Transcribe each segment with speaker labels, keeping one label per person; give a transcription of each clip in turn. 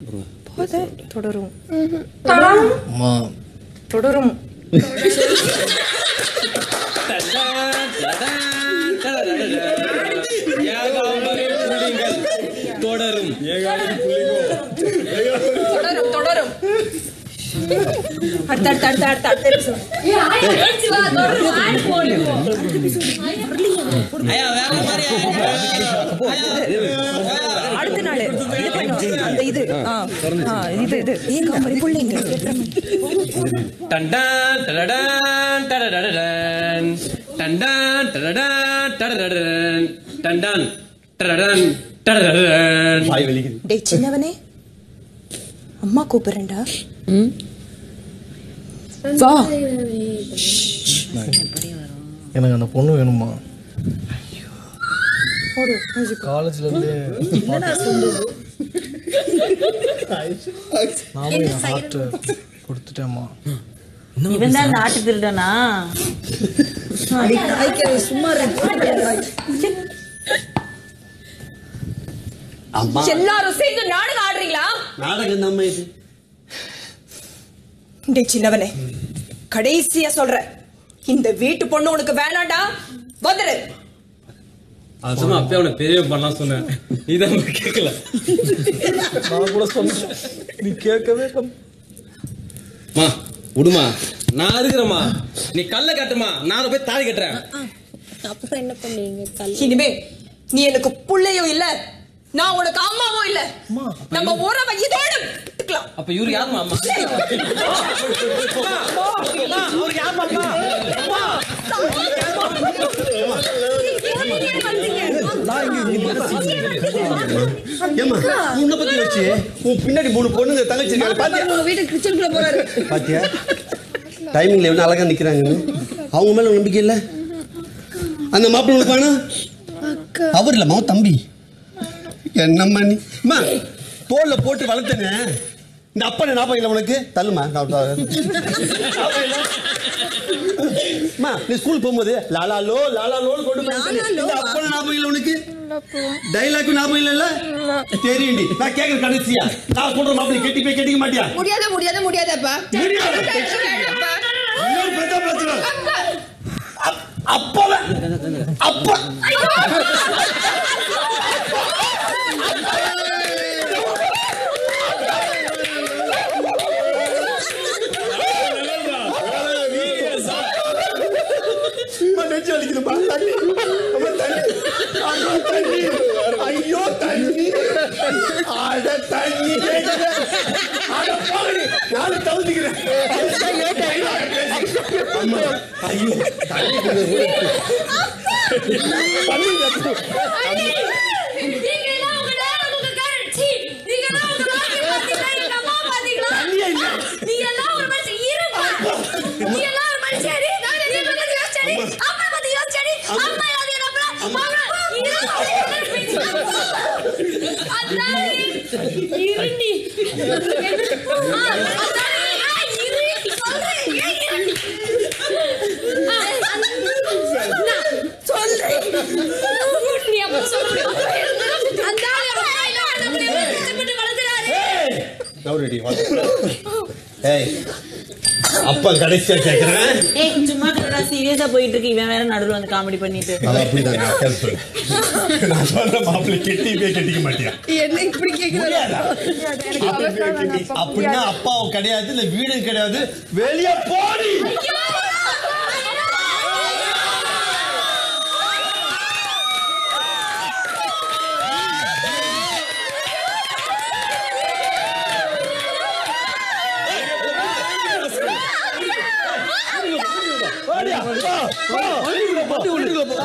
Speaker 1: போத தொடரும்
Speaker 2: அம்மா
Speaker 1: தொடரும்
Speaker 3: தொடரும்
Speaker 1: தொடரும் தொடரும் அடுத்த அடுத்த அடுத்த அடுத்த அடுத்த episode.
Speaker 3: ஐயா வேற மாதிரி
Speaker 1: அடுத்த நாள் இது பண்ணும் அந்த இது ஆ ஆ, இது இது ஏங்க மாதிரி பிள்ளைங்க
Speaker 3: டண்டான் டடடான் டடடடடான் டண்டான் டடடான் டடடடடான் டண்டான் டடடான் டடடடடான்
Speaker 2: வாய் வலிக்குது
Speaker 1: டேய் சின்னவனே அம்மா கூப்பிடுறேன்டா வா
Speaker 2: எனக்கு அந்த பொண்ணு வேணுமா
Speaker 1: போடு music.
Speaker 2: காலேஜ்ல இருந்து நானும் என் ஹார்ட் கொடுத்துட்டேம்மா
Speaker 4: இவன் தான் நாட்டு திருடனா
Speaker 5: அம்மா
Speaker 1: எல்லாரும் சேர்ந்து நாடகம் ஆடுறீங்களா
Speaker 5: நாடகம் நம்ம இது
Speaker 1: டேய் சின்னவனே கடைசியா சொல்றேன் இந்த வீட்டு பொண்ணு உனக்கு வேணாண்டா வந்துடு
Speaker 3: அது சொன்னா அப்பயே அவனை பெரிய பண்ணலாம் சொன்னேன் இதான் கேட்கல
Speaker 2: நான் கூட சொன்னேன் நீ கேட்கவே இல்லை.
Speaker 3: மா விடுமா நான் இருக்கிறேம்மா நீ கல்ல கட்டுமா நான் அதை போய் தாலி கட்டுறேன்
Speaker 6: அப்புறம் என்ன பண்ணுவீங்க கல்
Speaker 1: இனிமே நீ எனக்கு புள்ளையும் இல்ல நான் உனக்கு அம்மாவும் இல்ல நம்ம உறவை இதோட விட்டுக்கலாம்
Speaker 3: அப்ப இவரு யாருமா அம்மா அவருக்கு யாருமா அம்மா
Speaker 5: ஏமா உன்னை பத்தி வச்சு உன் பின்னாடி மூணு பொண்ணுங்க தங்கச்சி இருக்காங்க பாத்தியா
Speaker 6: உங்க வீட்டுக்கு கிச்சனுக்குள்ள போறாரு
Speaker 5: பாத்தியா டைமிங்ல எவ்வளவு அழகா நிக்கிறாங்கன்னு அவங்க மேல உனக்கு நம்பிக்கை இல்ல அந்த மாப்பிள்ளை உனக்கு வேணாம் அவர் இல்லம்மா அவன் தம்பி என்னம்மா நீ அம்மா தோல்ல போட்டு வளர்த்தனே இந்த அப்பனை ஞாபகம் இல்லை உனக்கு தள்ளுமா அம்மா நீ ஸ்கூல் போகும்போது லாலா லோ லாலா லோன்னு கொண்டு போய் இந்த அப்பனை ஞாபகம் இல்லை உனக்கு டைலாக் ஞாபகம் இல்லைல்ல தெரியுண்டி நான் கேட்கற கடைசியா நான் சொல்ற மாப்பிள்ளை கெட்டி போய் கட்டிக்க மாட்டியா
Speaker 6: முடியாது முடியாது முடியாதப்பா
Speaker 5: முடியாது. இன்னொரு பெத்த பிரச்சனை. அப்- அப்பவே அப்ப அம்மா, நெஞ்சு வலிக்குதுப்பா. தண்ணி. அம்மா, தண்ணி. ஐயோ, தண்ணி. ஐயோ தண்ணி அட தண்ணி கேக்குது. அட போங்கடி. நானும் தவிர்த்துக்கிறேன். அம்மா, ஐயோ, தண்ணி கொஞ்சம் கூட. தண்ணி கட்டு. தண்ணியே இல்ல. ஏய், நவுரடி, வா. ஏய், அப்பா கடைசியா கேக்குறேன்
Speaker 4: ஏய் சும்மா சீரியஸா போயிட்டு இருக்கு இவன் வேற நடுவுல வந்து காமெடி பண்ணிட்டு
Speaker 5: அது அப்படிதான் நான் கேள்வி நான் சொல்ற மாப்பிள்ளை கெட்டி போய் கட்டிக்க மாட்டியா
Speaker 6: என்ன இப்படி கேக்குறாரு
Speaker 5: அப்படின்னா அப்பாவும் கிடையாது இல்ல வீடும் கிடையாது வெளியே போடி வாடியா, வா, வா, வீட்டுக்குள்ள போ, வீட்டுக்குள்ள போ.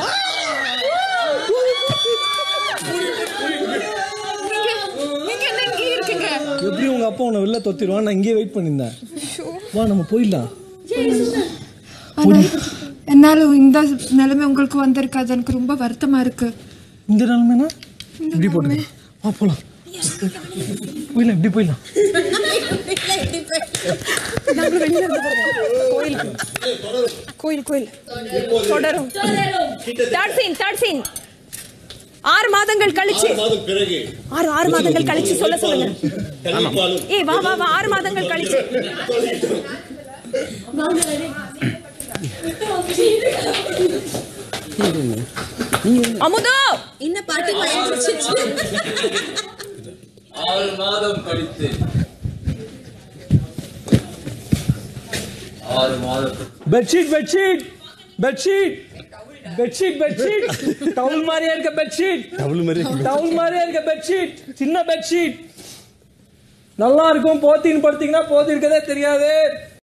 Speaker 6: நீங்க என்ன இங்க இருக்கீங்க
Speaker 2: எப்படி உங்க அப்பா உன்னை வெளில தொத்திடுவான் நான் இங்கேயே வெயிட் பண்ணியிருந்தேன் வா நம்ம போயிடலாம்
Speaker 7: ஆனா என்னால இந்த நிலைமை உங்களுக்கு வந்திருக்காது எனக்கு ரொம்ப வருத்தமா இருக்கு
Speaker 2: இந்த நிலைமைனா இப்படி போட்டு வா போலாம் போயிடலாம் இப்படி போயிடலாம்
Speaker 1: கோயில் கோயில் தொடரும் தேர்ட் சீன் தேர்ட் சீன் ஆறு மாதங்கள் கழிச்சு
Speaker 5: மாதம் பிறகு
Speaker 1: ஆறு ஆறு மாதங்கள் கழிச்சு சொல்ல சொல்லுங்க
Speaker 5: கண்டிப்பாலும்
Speaker 1: ஏய் வா வா வா ஆறு மாதங்கள் கழிச்சு அமுதோ
Speaker 6: என்ன பாட்டி
Speaker 3: ஆறு மாதம் கழித்து ஆறு மாதத்துக்கு
Speaker 2: bedsheet bedsheet bedsheet bedsheet bedsheet towel மாதிரியே இருக்க பெட்ஷீட்
Speaker 5: டபுள் மாதிரி
Speaker 2: டவுல் மாதிரியே இருக்க பெட்ஷீட் சின்ன பெட்ஷீட் நல்லா இருக்கும் போத்தின்னு படுத்தீங்கன்னா போத்தி இருக்கதே தெரியாது